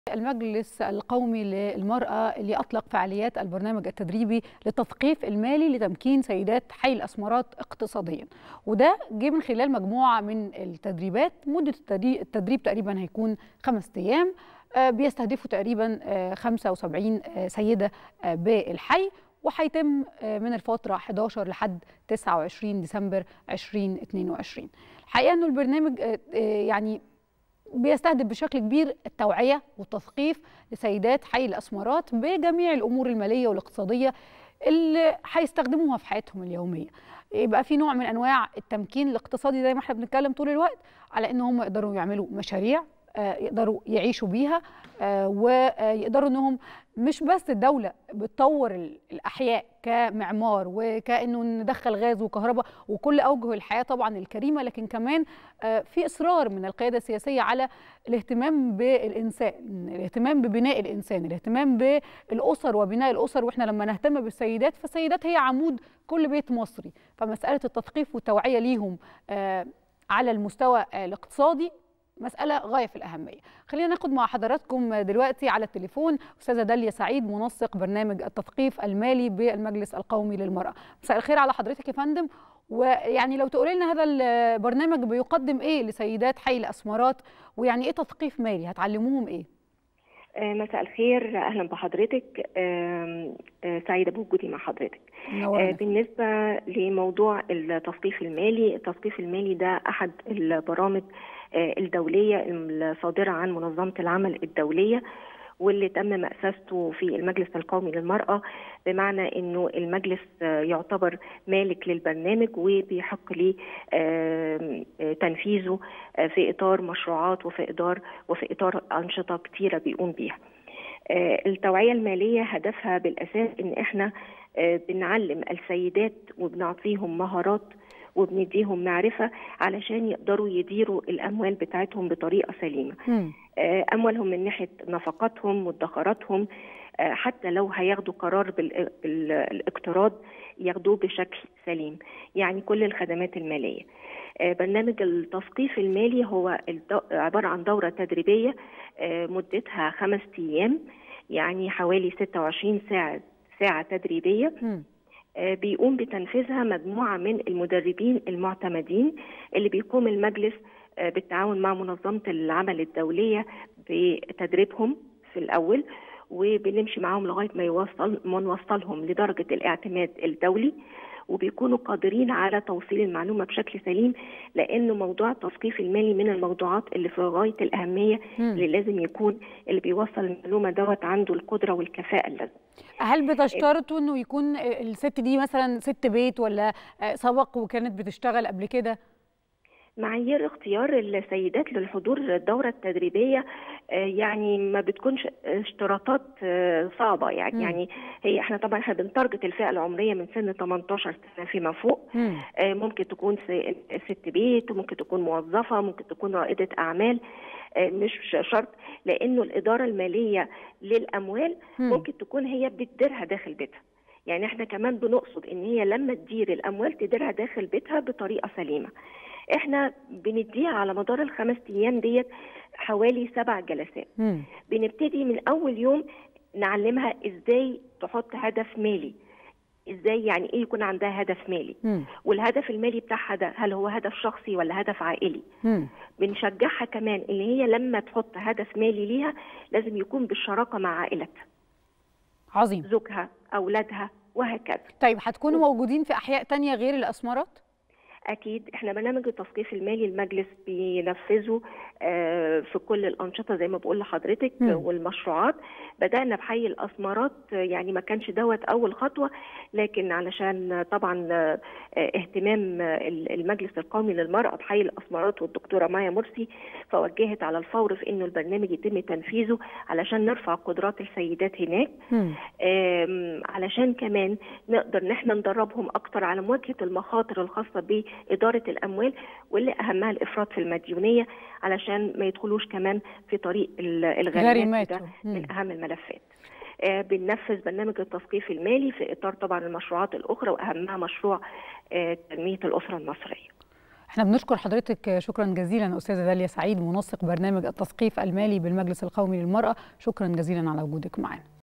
المجلس القومي للمرأة اللي أطلق فعاليات البرنامج التدريبي للتثقيف المالي لتمكين سيدات حي الأسمرات اقتصاديا وده جه من خلال مجموعة من التدريبات مدة التدريب تقريبا هيكون خمس أيام بيستهدفوا تقريبا 75 سيدة بالحي وهيتم من الفترة 11 لحد 29 ديسمبر 2022 الحقيقة أنه البرنامج يعني بيستهدف بشكل كبير التوعية والتثقيف لسيدات حي الأسمرات بجميع الأمور المالية والاقتصادية اللي هيستخدموها في حياتهم اليومية يبقى في نوع من أنواع التمكين الاقتصادي زي ما احنا بنتكلم طول الوقت على ان هم يقدروا يعملوا مشاريع يقدروا يعيشوا بيها ويقدروا انهم مش بس الدوله بتطور الاحياء كمعمار وكانه ندخل غاز وكهرباء وكل اوجه الحياه طبعا الكريمه لكن كمان في اصرار من القياده السياسيه على الاهتمام بالانسان الاهتمام ببناء الانسان الاهتمام بالاسر وبناء الاسر واحنا لما نهتم بالسيدات فالسيدات هي عمود كل بيت مصري فمساله التثقيف والتوعيه ليهم على المستوى الاقتصادي مسألة غاية في الأهمية خلينا ناخد مع حضراتكم دلوقتي على التليفون أستاذة داليا سعيد منسق برنامج التثقيف المالي بالمجلس القومي للمرأة مساء الخير على حضرتك يا فندم ويعني لو تقولي لنا هذا البرنامج بيقدم إيه لسيدات حي الأسمرات ويعني إيه تثقيف مالي هتعلموهم إيه مساء الخير اهلا بحضرتك سعيده بوجودي مع حضرتك نورنا. بالنسبه لموضوع التثقيف المالي التثقيف المالي ده احد البرامج الدوليه الصادره عن منظمه العمل الدوليه واللي تم مأسسته في المجلس القومي للمرأة بمعنى أنه المجلس يعتبر مالك للبرنامج وبيحق لي تنفيذه في إطار مشروعات وفي إطار وفي إطار أنشطة كتيرة بيقوم بيها. التوعية المالية هدفها بالأساس إن إحنا بنعلم السيدات وبنعطيهم مهارات وبنديهم معرفة علشان يقدروا يديروا الأموال بتاعتهم بطريقة سليمة م. أموالهم من ناحية نفقاتهم مدخراتهم حتى لو هياخدوا قرار بالاقتراض ياخدوه بشكل سليم يعني كل الخدمات المالية برنامج التثقيف المالي هو عبارة عن دورة تدريبية مدتها خمس أيام يعني حوالي 26 ساعة ساعة تدريبية م. بيقوم بتنفيذها مجموعة من المدربين المعتمدين اللي بيقوم المجلس بالتعاون مع منظمة العمل الدولية بتدريبهم في الأول وبنمشي معاهم لغاية ما يوصل ما نوصلهم لدرجة الاعتماد الدولي وبيكونوا قادرين على توصيل المعلومة بشكل سليم لأنه موضوع التثقيف المالي من الموضوعات اللي في غاية الأهمية م. اللي لازم يكون اللي بيوصل المعلومة دوت عنده القدرة والكفاءة اللازمة هل بتشترطوا انه يكون الست دي مثلا ست بيت ولا سبق وكانت بتشتغل قبل كده؟ معايير اختيار السيدات للحضور الدورة التدريبية يعني ما بتكونش اشتراطات صعبة يعني م. يعني هي احنا طبعا احنا بنتارجت الفئة العمرية من سن 18 سنة فيما فوق م. ممكن تكون ست بيت وممكن تكون موظفة ممكن تكون رائدة أعمال مش شرط لأنه الإدارة المالية للأموال م. ممكن تكون هي بتديرها داخل بيتها يعني احنا كمان بنقصد ان هي لما تدير الاموال تديرها داخل بيتها بطريقه سليمه احنا بنديها على مدار الخمس ايام ديت حوالي سبع جلسات م. بنبتدي من اول يوم نعلمها ازاي تحط هدف مالي ازاي يعني ايه يكون عندها هدف مالي م. والهدف المالي بتاعها ده هل هو هدف شخصي ولا هدف عائلي م. بنشجعها كمان ان هي لما تحط هدف مالي ليها لازم يكون بالشراكه مع عائلتها عظيم زوجها اولادها وهكذا طيب هتكونوا موجودين في احياء تانية غير الاسمرات اكيد احنا برنامج التثقيف المالي المجلس بينفذه في كل الانشطه زي ما بقول لحضرتك م. والمشروعات بدانا بحي الاسمرات يعني ما كانش دوت اول خطوه لكن علشان طبعا اهتمام المجلس القومي للمراه بحي الاسمرات والدكتوره مايا مرسي فوجهت على الفور في انه البرنامج يتم تنفيذه علشان نرفع قدرات السيدات هناك علشان كمان نقدر ان احنا ندربهم اكتر على مواجهه المخاطر الخاصه ب إدارة الأموال واللي أهمها الإفراط في المديونية علشان ما يدخلوش كمان في طريق الغريمات ده من أهم الملفات آه بننفذ برنامج التثقيف المالي في إطار طبعا المشروعات الأخرى وأهمها مشروع آه تنمية الأسرة المصرية احنا بنشكر حضرتك شكرا جزيلا استاذه داليا سعيد منسق برنامج التثقيف المالي بالمجلس القومي للمراه شكرا جزيلا على وجودك معنا